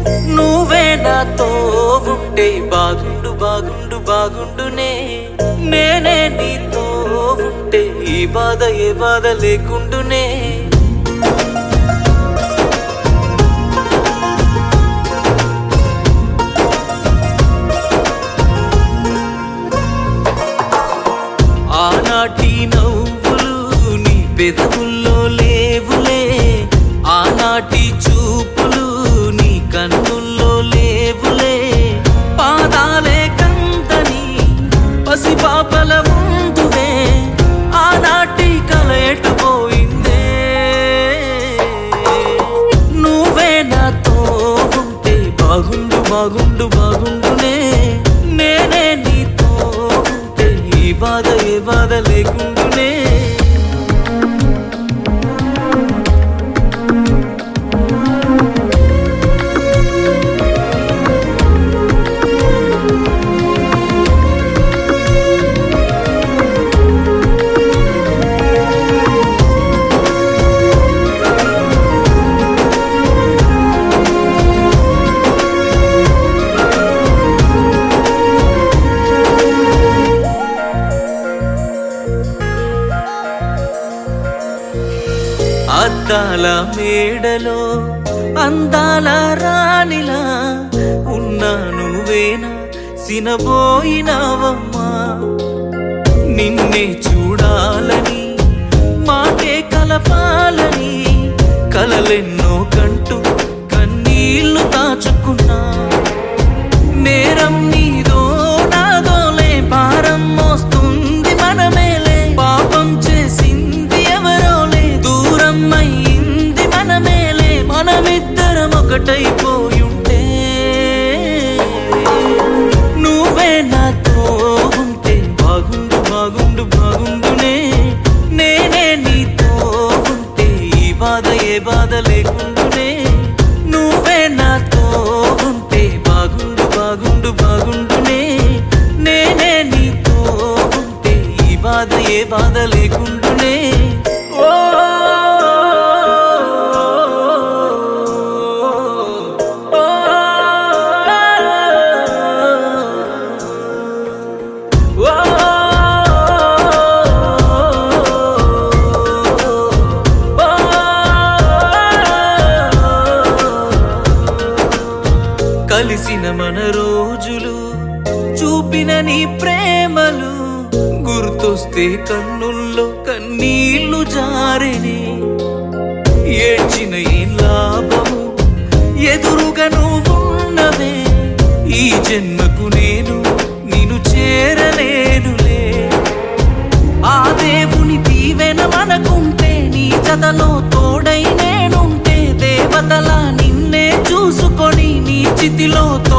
నువ్వే నాతో ఉంటే బాగుండు బాగుండు బాగుండునే నేనే నీతో ఉంటే ఈ బాధ ఏ బాధ లేకుండునే ఆనాటి నవ్వులు నీ పెదవుల్లో లేవులే ఆనాటి చూపులు నీ కన్నుల్లో లేవులే పాదాలే కంతని పసిపాపల ముందువే ఆనాటి కల ఎటుపోయిందే నువ్వే నాతో ఉంటే బాగుండు బాగుండు బాగుండునే నేనే నీతో ఉంటే ఈ బాధ ఏ బాధ లేకుండునే అద్దాల మేడలో అందాల రాణిలా ఉన్నా నువ్వేనా సినబోయినావమ్మా నిన్నే చూడాలని మాటే కలపాలని కలలెన్నో కంటూ కన్నీళ్లు దాచుకున్నా నేరం నీదో నాదోలే భారం మోస్తుంది మనమేలే పాపం చేసింది ఎవరోలే దూరం అయింది మనమేలే మనమిద్దరం ఒకటైపోయుంటే నువ్వే నాతో ఉంటే బాగుండు బాగుండు బాగుండునే నేనే నీతో ఉంటే ఈ బాధ ఏ బాధ లేకుండునే నువ్వే నాతో ఉంటే బాగుండు బాగుండు బాగుండునే నేనే నీతో ఉంటే ఈ బాధ ఏ బాధ లేకుండునే ఓ కలిసిన మన రోజులు చూపిన నీ ప్రేమలు గుర్తొస్తే కన్నుల్లో కన్నీళ్లు జారెనే ఏడ్చిన ఏం లాభము ఎదురుగా నువ్వున్నవే ఈ జన్మకు నేను నిన్ను చేరలేనులే ఆ దేవుని దీవెన మనకుంటే నీ జతలో తోడై నేనుంటే దేవతలా నిన్నే చూసుకొని నీ చితిలో